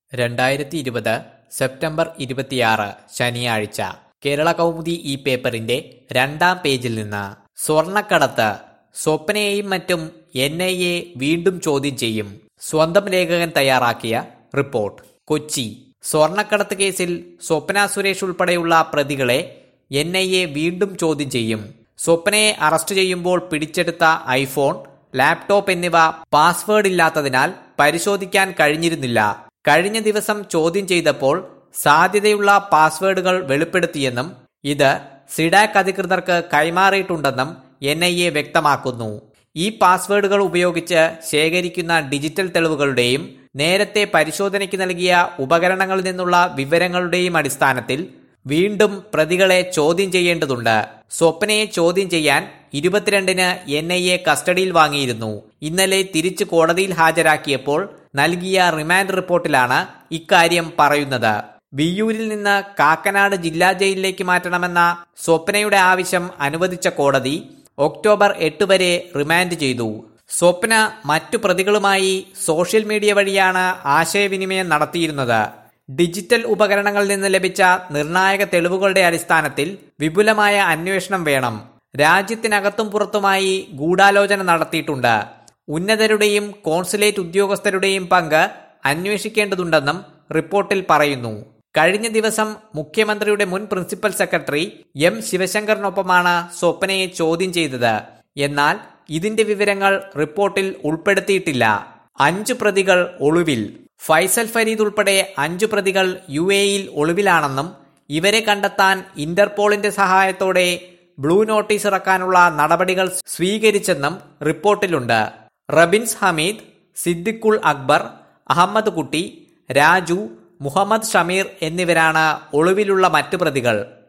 രണ്ടായിരത്തി ഇരുപത് സെപ്റ്റംബർ ഇരുപത്തിയാറ് ശനിയാഴ്ച കേരള കൗമുദി ഈ പേപ്പറിന്റെ രണ്ടാം പേജിൽ നിന്ന് സ്വർണക്കടത്ത് സ്വപ്നയെയും മറ്റും എൻ ഐ എ വീണ്ടും ചോദ്യം ചെയ്യും സ്വന്തം ലേഖകൻ തയ്യാറാക്കിയ റിപ്പോർട്ട് കൊച്ചി സ്വർണക്കടത്ത് കേസിൽ സ്വപ്ന സുരേഷ് ഉൾപ്പെടെയുള്ള പ്രതികളെ എൻ ഐ എ വീണ്ടും ചോദ്യം ചെയ്യും സ്വപ്നയെ അറസ്റ്റ് ചെയ്യുമ്പോൾ പിടിച്ചെടുത്ത ഐഫോൺ ലാപ്ടോപ്പ് എന്നിവ പാസ്വേഡ് ഇല്ലാത്തതിനാൽ പരിശോധിക്കാൻ കഴിഞ്ഞിരുന്നില്ല കഴിഞ്ഞ ദിവസം ചോദ്യം ചെയ്തപ്പോൾ സാധ്യതയുള്ള പാസ്വേഡുകൾ വെളിപ്പെടുത്തിയെന്നും ഇത് സിഡാക് അധികൃതർക്ക് കൈമാറിയിട്ടുണ്ടെന്നും എൻ ഐ എ വ്യക്തമാക്കുന്നു ഈ പാസ്വേഡുകൾ ഉപയോഗിച്ച് ശേഖരിക്കുന്ന ഡിജിറ്റൽ തെളിവുകളുടെയും നേരത്തെ പരിശോധനയ്ക്ക് നൽകിയ ഉപകരണങ്ങളിൽ നിന്നുള്ള വിവരങ്ങളുടെയും അടിസ്ഥാനത്തിൽ വീണ്ടും പ്രതികളെ ചോദ്യം ചെയ്യേണ്ടതുണ്ട് സ്വപ്നയെ ചോദ്യം ചെയ്യാൻ ഇരുപത്തിരണ്ടിന് എൻ ഐ എ കസ്റ്റഡിയിൽ വാങ്ങിയിരുന്നു ഇന്നലെ തിരിച്ചു കോടതിയിൽ ഹാജരാക്കിയപ്പോൾ നൽകിയ റിമാൻഡ് റിപ്പോർട്ടിലാണ് ഇക്കാര്യം പറയുന്നത് വിയ്യൂരിൽ നിന്ന് കാക്കനാട് ജില്ലാ ജയിലിലേക്ക് മാറ്റണമെന്ന സ്വപ്നയുടെ ആവശ്യം അനുവദിച്ച കോടതി ഒക്ടോബർ എട്ട് വരെ റിമാൻഡ് ചെയ്തു സ്വപ്ന മറ്റു പ്രതികളുമായി സോഷ്യൽ മീഡിയ വഴിയാണ് ആശയവിനിമയം നടത്തിയിരുന്നത് ഡിജിറ്റൽ ഉപകരണങ്ങളിൽ നിന്ന് ലഭിച്ച നിർണായക തെളിവുകളുടെ അടിസ്ഥാനത്തിൽ വിപുലമായ അന്വേഷണം വേണം രാജ്യത്തിനകത്തും പുറത്തുമായി ഗൂഢാലോചന നടത്തിയിട്ടുണ്ട് ഉന്നതരുടെയും കോൺസുലേറ്റ് ഉദ്യോഗസ്ഥരുടെയും പങ്ക് അന്വേഷിക്കേണ്ടതുണ്ടെന്നും റിപ്പോർട്ടിൽ പറയുന്നു കഴിഞ്ഞ ദിവസം മുഖ്യമന്ത്രിയുടെ മുൻ പ്രിൻസിപ്പൽ സെക്രട്ടറി എം ശിവശങ്കറിനൊപ്പമാണ് സ്വപ്നയെ ചോദ്യം ചെയ്തത് എന്നാൽ ഇതിന്റെ വിവരങ്ങൾ റിപ്പോർട്ടിൽ ഉൾപ്പെടുത്തിയിട്ടില്ല അഞ്ചു പ്രതികൾ ഒളിവിൽ ഫൈസൽ ഫരീദ് ഉൾപ്പെടെ അഞ്ചു പ്രതികൾ യു എയിൽ ഒളിവിലാണെന്നും ഇവരെ കണ്ടെത്താൻ ഇന്റർപോളിന്റെ സഹായത്തോടെ ബ്ലൂ നോട്ടീസ് ഇറക്കാനുള്ള നടപടികൾ സ്വീകരിച്ചെന്നും റിപ്പോർട്ടിലുണ്ട് റബിൻസ് ഹമീദ് സിദ്ദിഖുൾ അക്ബർ അഹമ്മദ് കുട്ടി രാജു മുഹമ്മദ് ഷമീർ എന്നിവരാണ് ഒളിവിലുള്ള മറ്റു പ്രതികൾ